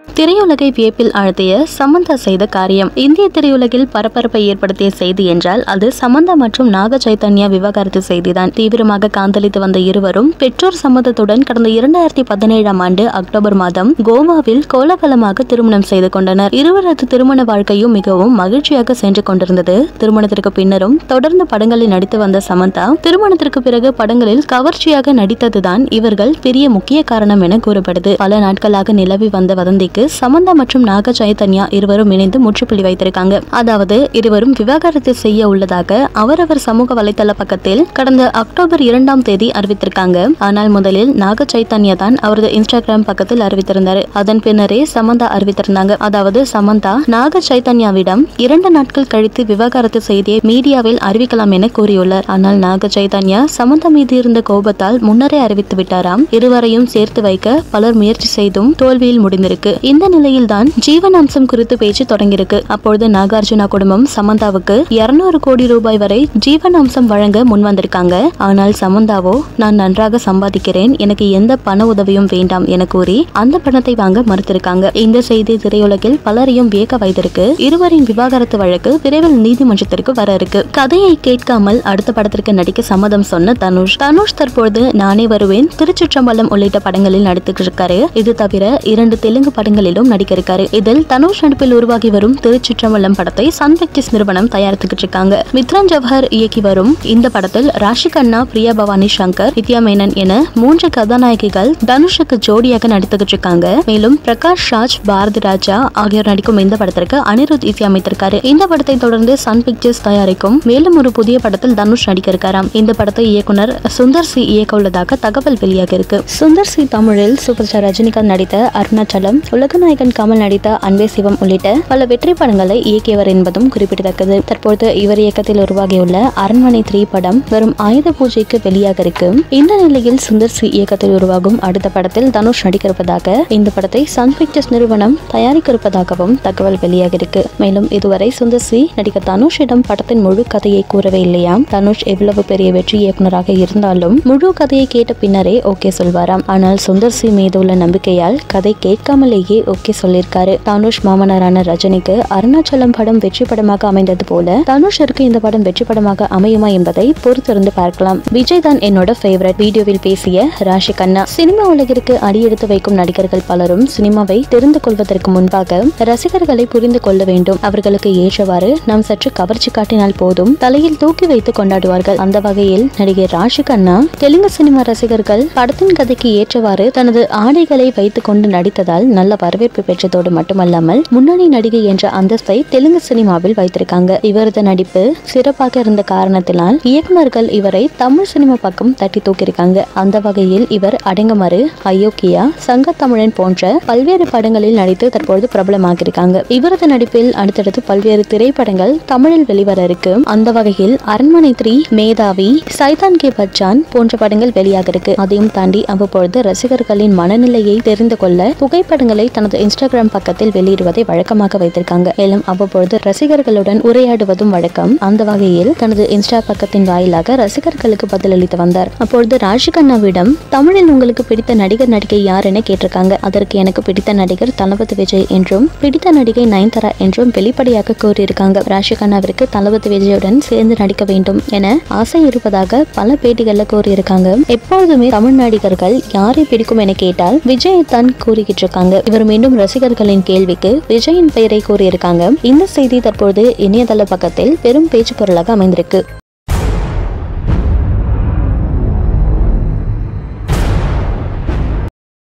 திரையுலகை வியப்பில் ஆழ்த்திய சமந்தா செய்த காரியம் இந்திய திரையுலகில் பரபரப்பை ஏற்படுத்திய செய்தி என்றால் அது சமந்தா மற்றும் நாக சைத்தன்யா விவகாரத்து செய்திதான் தீவிரமாக காந்தளித்து வந்த இருவரும் பெற்றோர் சம்மதத்துடன் கடந்த இரண்டாயிரத்தி பதினேழாம் ஆண்டு அக்டோபர் மாதம் கோவாவில் கோலாகலமாக திருமணம் செய்து கொண்டனர் இருவரது திருமண வாழ்க்கையும் மிகவும் மகிழ்ச்சியாக சென்று கொண்டிருந்தது திருமணத்திற்கு பின்னரும் தொடர்ந்து படங்களில் நடித்து வந்த சமந்தா திருமணத்திற்கு பிறகு படங்களில் கவர்ச்சியாக நடித்ததுதான் இவர்கள் பெரிய முக்கிய காரணம் என கூறப்படுது பல நாட்களாக நிலவி வந்த வதந்திக்கு சமந்தா மற்றும் நாக சைதன்யா இருவரும் இணைந்து முற்றுப்புள்ளி வைத்திருக்காங்க அதாவது இருவரும் விவாகரத்து செய்ய உள்ளதாக அவரவர் சமூக வலைதள பக்கத்தில் கடந்த அக்டோபர் இரண்டாம் தேதி அறிவித்திருக்காங்க ஆனால் முதலில் நாக சைத்தன்யா தான் அவரது இன்ஸ்டாகிராம் பக்கத்தில் அறிவித்திருந்தார் அதன் பின்னரே சமந்தா அறிவித்திருந்தாங்க அதாவது சமந்தா நாக சைத்தன்யாவிடம் இரண்டு நாட்கள் கழித்து விவாகரத்து செய்தியை மீடியாவில் அறிவிக்கலாம் என கூறியுள்ளார் ஆனால் நாக சைதன்யா சமந்தா மீது இருந்த கோபத்தால் முன்னரே அறிவித்து விட்டாராம் இருவரையும் சேர்த்து வைக்க பலர் முயற்சி செய்தும் தோல்வியில் முடிந்திருக்கு இந்த நிலையில்தான் ஜீவன் அம்சம் குறித்து பேச்சு தொடங்கியிருக்கு அப்பொழுது நாகார்ஜுனா குடும்பம் சமந்தாவுக்கு இருநூறு கோடி ரூபாய் வரை ஜீவன் அம்சம் வழங்க முன்வந்திருக்காங்க ஆனால் சமந்தாவோ நான் நன்றாக சம்பாதிக்கிறேன் எனக்கு எந்த பண உதவியும் வேண்டாம் என கூறி அந்த பணத்தை வாங்க மறுத்திருக்காங்க இந்த செய்தி திரையுலகில் பலரையும் வியக்க வைத்திருக்கு இருவரின் விவாகரத்து வழக்கு விரைவில் நீதிமன்றத்திற்கு வர இருக்கு கதையை கேட்காமல் அடுத்த படத்திற்கு நடிக்க சம்மதம் சொன்ன தனுஷ் தனுஷ் தற்பொழுது நானே வருவேன் திருச்சிற்றம்பலம் உள்ளிட்ட படங்களில் நடித்துட்டு இருக்காரு இது தவிர இரண்டு தெலுங்கு படங்களிலும் நடிக்க இருக்காரு இதில் தனுஷ் நடிப்பில் உருவாகி வரும் திருச்சிற்றம்பலம் படத்தை சன் பிக்சர்ஸ் நிறுவனம் தயாரித்துக்கிட்டு இருக்காங்க மித்ரன் ஜவஹர் இயக்கி வரும் இந்த படத்தில் ராஷி கண்ணா பிரியா பவானி சங்கர் வித்யா மேனன் என மூன்று கதாநாயகிகள் தனுஷுக்கு ஜோடியாக நடித்துக்கிட்டு இருக்காங்க மேலும் பிரகாஷ் ராஜ் பாரதி ராஜா ஆகியோர் நடிக்கும் இந்த படத்திற்கு அனிருத் இசையமைத்திருக்காரு இந்த படத்தை தொடர்ந்து சன் பிக்சர்ஸ் தயாரிக்கும் மேலும் ஒரு புதிய படத்தில் தனுஷ் நடிக்க இருக்காராம் இந்த படத்தை இயக்குனர் சுந்தர் சி இயக்க உள்ளதாக தகவல் வெளியாக இருக்கு சுந்தர் சி தமிழில் சூப்பர் ஸ்டார் ரஜினிகாந்த் நடித்த அருணாச்சலம் உலகநாயகன் கமல் நடித்த அன்பே சிவம் உள்ளிட்ட பல வெற்றி படங்களை இயக்கியவர் என்பதும் குறிப்பிடத்தக்கது தற்போது இவர் இயக்கத்தில் உருவாகியுள்ள அரண்மனை த்ரீ படம் வரும் ஆயுத பூஜைக்கு வெளியாக இருக்கு இந்த நிலையில் சுந்தர் சி இயக்கத்தில் உருவாகும் அடுத்த படத்தில் தனுஷ் நடிக்க இருப்பதாக இந்த படத்தை சன் பிக்சர்ஸ் நிறுவனம் தயாரிக்க இருப்பதாகவும் தகவல் வெளியாக இருக்கு மேலும் இதுவரை சுந்தர் சி நடிகர் தனுஷிடம் படத்தின் முழு கதையை கூறவே இல்லையாம் தனுஷ் எவ்வளவு பெரிய வெற்றி இயக்குனராக இருந்தாலும் முழு கதையை கேட்ட பின்னரே ஓகே சொல்வாராம் ஆனால் சுந்தர் சி மீது உள்ள நம்பிக்கையால் கதை கேட்காமலேயே ஓகே சொல்லியிருக்காரு தனுஷ் மாமனாரான ரஜினிக்கு அருணாச்சலம் படம் வெற்றி படமாக அமைந்தது போல தனுஷிற்கு இந்த படம் வெற்றி படமாக அமையுமா என்பதை பொறுத்திருந்து பார்க்கலாம் விஜய் தான் என்னோட ஃபேவரட் வீடியோவில் பேசிய ராஷி கண்ணா சினிமா உலகிற்கு அடியெடுத்து வைக்கும் நடிகர்கள் பலரும் சினிமாவை தெரிந்து கொள்வதற்கு முன்பாக ரசிகர்களை புரிந்து கொள்ள வேண்டும் அவர்களுக்கு ஏற்றவாறு நாம் சற்று கவர்ச்சி காட்டினால் போதும் தலையில் தூக்கி வைத்து கொண்டாடுவார்கள் அந்த வகையில் நடிகை ராஷி கண்ணா தெலுங்கு சினிமா ரசிகர்கள் படத்தின் கதைக்கு ஏற்றவாறு தனது ஆடைகளை வைத்துக் கொண்டு நடித்ததால் நல்ல வரவேற்பு பெற்றதோடு மட்டுமல்லாமல் முன்னணி நடிகை என்ற அந்தஸ்தை தெலுங்கு சினிமாவில் வைத்திருக்காங்க இவரது நடிப்பு சிறப்பாக இருந்த காரணத்தினால் இயக்குனர்கள் இவரை தமிழ் சினிமா பக்கம் தட்டி தூக்கியிருக்காங்க அந்த வகையில் இவர் அடங்கமறு அயோக்கியா சங்கத்தமிழன் போன்ற பல்வேறு படங்களில் நடித்து தற்பொழுது பிரபலமாகியிருக்காங்க இவரது நடிப்பில் அடுத்தடுத்து பல்வேறு திரைப்படங்கள் தமிழில் வெளிவர இருக்கு அந்த வகையில் அரண்மனை த்ரீ மேதாவி சைதான் கே பச்சான் போன்ற படங்கள் வெளியாக இருக்கு அதையும் தாண்டி அவ்வப்பொழுது ரசிகர்களின் மனநிலையை தெரிந்து கொள்ள புகைப்படங்களை தனது இன்ஸ்டாகிராம் பக்கத்தில் வெளியிடுவதை வழக்கமாக வைத்திருக்காங்க மேலும் அவ்வப்பொழுது ரசிகர்களுடன் உரையாடுவதும் வழக்கம் அந்த வகையில் தனது இன்ஸ்டா பக்கத்தின் வாயிலாக ரசிகர்களுக்கு பதிலளித்து வந்தார் அப்பொழுது ராஜிகண்ணாவிடம் தமிழில் உங்களுக்கு பிடித்த நடிகர் நடிகை யார் என கேட்டிருக்காங்க அதற்கு எனக்கு பிடித்த நடிகர் தளபதி விஜய் என்றும் பிடித்த நடிகை நயன்தாரா என்றும் வெளிப்படையாக கூறியிருக்காங்க ராஷிகண்ணாவிற்கு தளபதி விஜயுடன் சேர்ந்து நடிக்க வேண்டும் என ஆசை இருப்பதாக பல பேட்டிகள்ல கூறியிருக்காங்க எப்பொழுதுமே தமிழ் நடிகர்கள் யாரை பிடிக்கும் என கேட்டால் விஜய் தான் கூறிக்கிட்டு இருக்காங்க இவர் மீண்டும் ரசிகர்களின் கேள்விக்கு விஜயின் பெயரை கூறியிருக்காங்க இந்த செய்தி தற்போது இணையதள பக்கத்தில் பெரும் பேச்சு பொருளாக அமைந்திருக்கு